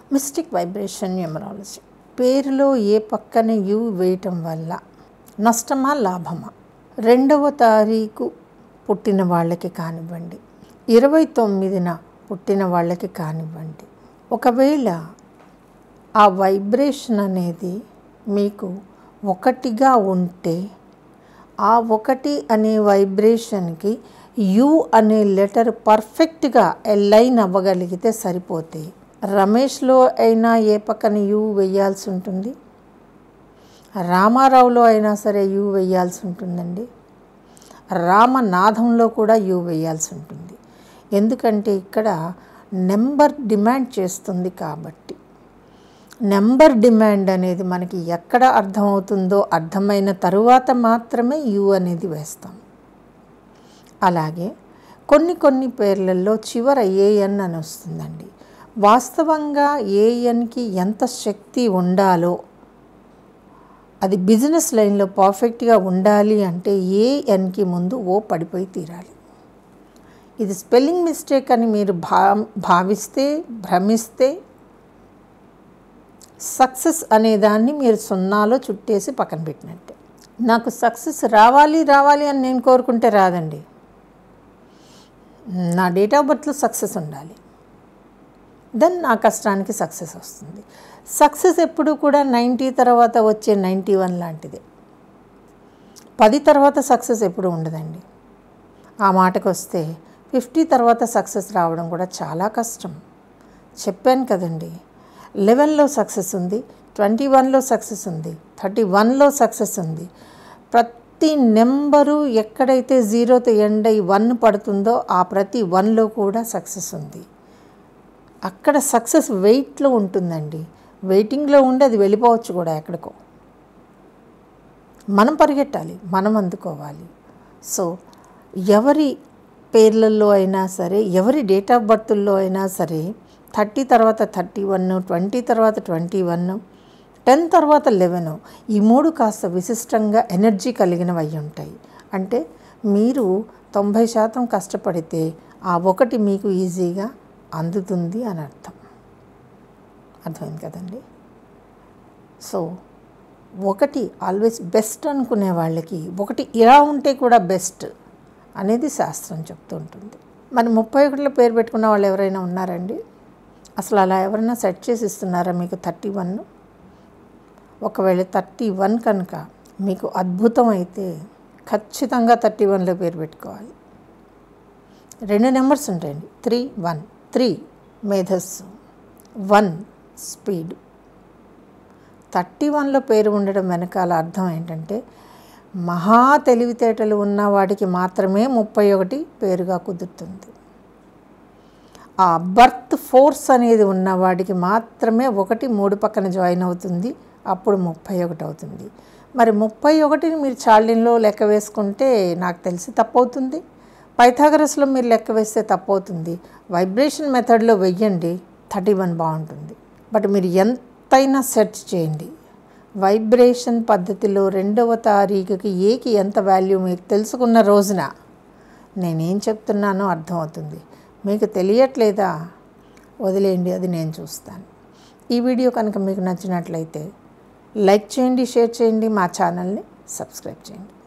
mystic vibration numerology పేరులో ఏ పక్కన you వేయటం వల్ల నష్టమా లాభమా రెండవ తారీఖు పుట్టిన వాళ్ళకి కానివ్వండి ఇరవై తొమ్మిదిన పుట్టిన వాళ్ళకి కానివ్వండి ఒకవేళ ఆ వైబ్రేషన్ అనేది మీకు ఒకటిగా ఉంటే ఆ ఒకటి అనే వైబ్రేషన్కి యు అనే లెటర్ పర్ఫెక్ట్గా లైన్ అవ్వగలిగితే సరిపోతే రమేష్లో అయినా ఏ పక్కన యు వేయాల్సి ఉంటుంది రామారావులో అయినా సరే యు వేయాల్సి ఉంటుందండి రామనాథంలో కూడా యు వేయాల్సి ఉంటుంది ఎందుకంటే ఇక్కడ నెంబర్ డిమాండ్ చేస్తుంది కాబట్టి నెంబర్ డిమాండ్ అనేది మనకి ఎక్కడ అర్థమవుతుందో అర్థమైన తరువాత మాత్రమే యు అనేది వేస్తాం అలాగే కొన్ని కొన్ని పేర్లలో చివర ఏఎన్ అని వస్తుందండి వాస్తవంగా ఏఎన్కి ఎంత శక్తి ఉండాలో అది బిజినెస్ లైన్లో పర్ఫెక్ట్గా ఉండాలి అంటే ఏఎన్కి ముందు ఓ పడిపోయి తీరాలి ఇది స్పెల్లింగ్ మిస్టేక్ అని మీరు భా భావిస్తే భ్రమిస్తే సక్సెస్ అనే దాన్ని మీరు సున్నాలో చుట్టేసి పక్కన పెట్టినట్టే నాకు సక్సెస్ రావాలి రావాలి అని నేను కోరుకుంటే రాదండి నా డేట్ ఆఫ్ బర్త్లో సక్సెస్ ఉండాలి దెన్ నా కష్టానికి సక్సెస్ వస్తుంది సక్సెస్ ఎప్పుడు కూడా నైంటీ తర్వాత వచ్చే నైంటీ వన్ లాంటిదే పది తర్వాత సక్సెస్ ఎప్పుడు ఉండదండి ఆ మాటకు వస్తే ఫిఫ్టీ తర్వాత సక్సెస్ రావడం కూడా చాలా కష్టం చెప్పాను కదండి లెవెన్లో సక్సెస్ ఉంది ట్వంటీ వన్లో సక్సెస్ ఉంది థర్టీ వన్లో సక్సెస్ ఉంది ప్రతి నెంబరు ఎక్కడైతే జీరోతో ఎండ్ అయి వన్ పడుతుందో ఆ ప్రతి వన్లో కూడా సక్సెస్ ఉంది అక్కడ సక్సెస్ వెయిట్లో ఉంటుందండి వెయిటింగ్లో ఉండి అది వెళ్ళిపోవచ్చు కూడా ఎక్కడికో మనం పరిగెట్టాలి మనం అందుకోవాలి సో ఎవరి పేర్లలో అయినా సరే ఎవరి డేట్ ఆఫ్ బర్త్లో అయినా సరే థర్టీ తర్వాత థర్టీ వన్ ట్వంటీ తర్వాత ట్వంటీ వన్ టెన్ తర్వాత లెవెన్ ఈ మూడు కాస్త విశిష్టంగా ఎనర్జీ కలిగినవి అయి ఉంటాయి అంటే మీరు తొంభై శాతం కష్టపడితే ఆ ఒకటి మీకు ఈజీగా అందుతుంది అని అర్థం అర్థమైంది కదండి సో ఒకటి ఆల్వేస్ బెస్ట్ అనుకునే వాళ్ళకి ఒకటి ఇలా ఉంటే కూడా బెస్ట్ అనేది శాస్త్రం చెప్తూ ఉంటుంది మరి ముప్పై ఒకటిలో పేరు పెట్టుకున్న వాళ్ళు ఎవరైనా ఉన్నారండి అసలు అలా ఎవరైనా సెట్ చేసి ఇస్తున్నారా మీకు థర్టీ వన్ ఒకవేళ థర్టీ వన్ కనుక మీకు అద్భుతం అయితే ఖచ్చితంగా థర్టీ వన్లో పేరు పెట్టుకోవాలి రెండు నెంబర్స్ ఉంటాయండి త్రీ వన్ త్రీ మేధస్సు వన్ స్పీడ్ థర్టీ వన్లో పేరు ఉండడం వెనకాల అర్థం ఏంటంటే మహా తెలివితేటలు ఉన్న వాడికి మాత్రమే ముప్పై ఒకటి పేరుగా కుదురుతుంది ఆ బర్త్ ఫోర్స్ అనేది ఉన్నవాడికి మాత్రమే ఒకటి మూడు పక్కన జాయిన్ అవుతుంది అప్పుడు ముప్పై ఒకటి అవుతుంది మరి ముప్పై ఒకటిని మీరు చార్లిన్లో లెక్క వేసుకుంటే నాకు తెలిసి తప్పవుతుంది పైథాగరస్లో మీరు లెక్క వేస్తే తప్పవుతుంది వైబ్రేషన్ మెథడ్లో వెయ్యండి థర్టీ వన్ బాగుంటుంది బట్ మీరు ఎంతైనా సెర్చ్ చేయండి వైబ్రేషన్ పద్ధతిలో రెండవ తారీఖుకి ఏకి ఎంత వాల్యూ మీకు తెలుసుకున్న రోజున నేనేం చెప్తున్నానో అర్థమవుతుంది మీకు తెలియట్లేదా వదిలేయండి అది నేను చూస్తాను ఈ వీడియో కనుక మీకు నచ్చినట్లయితే లైక్ చేయండి షేర్ చేయండి మా ఛానల్ని సబ్స్క్రైబ్ చేయండి